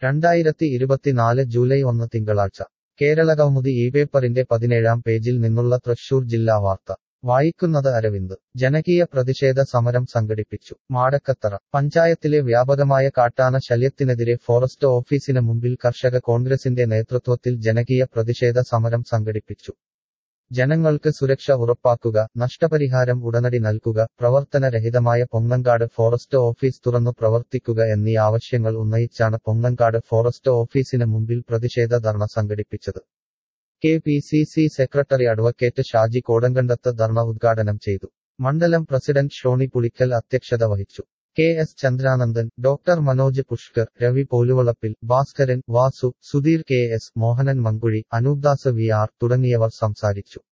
രണ്ടായിരത്തി ഇരുപത്തിനാല് ജൂലൈ ഒന്ന് തിങ്കളാഴ്ച കേരളകൗമുദി ഈ പേപ്പറിന്റെ പതിനേഴാം പേജിൽ നിന്നുള്ള തൃശൂർ ജില്ലാ വാർത്ത വായിക്കുന്നത് അരവിന്ദ് ജനകീയ പ്രതിഷേധ സമരം സംഘടിപ്പിച്ചു മാടക്കത്തറ പഞ്ചായത്തിലെ വ്യാപകമായ കാട്ടാന ശല്യത്തിനെതിരെ ഫോറസ്റ്റ് ഓഫീസിന് മുമ്പിൽ കർഷക കോൺഗ്രസിന്റെ നേതൃത്വത്തിൽ ജനകീയ പ്രതിഷേധ സമരം സംഘടിപ്പിച്ചു ജനങ്ങൾക്ക് സുരക്ഷ ഉറപ്പാക്കുക നഷ്ടപരിഹാരം ഉടനടി നൽകുക പ്രവർത്തനരഹിതമായ പൊങ്ങങ്കാട് ഫോറസ്റ്റ് ഓഫീസ് തുറന്നു പ്രവർത്തിക്കുക എന്നീ ആവശ്യങ്ങൾ ഉന്നയിച്ചാണ് പൊങ്ങങ്കാട് ഫോറസ്റ്റ് ഓഫീസിന് മുമ്പിൽ പ്രതിഷേധ ധർണ സംഘടിപ്പിച്ചത് K P C C secretary advocate Shaji Kodankandath dharna ഉദ്ഘാടനം ചെയ്തു മണ്ഡലം പ്രസിഡന്റ് ഷോണി പുളിക്കൽ അധ്യക്ഷത വഹിച്ചു K S Chandranandan doctor Manoj Pushkar Ravi Poluvalappil Bhaskaran Vasu Sudheer K S Mohanan Mankuzhi Anoopdas V R തുടങ്ങിയവർ സംസാരിച്ചു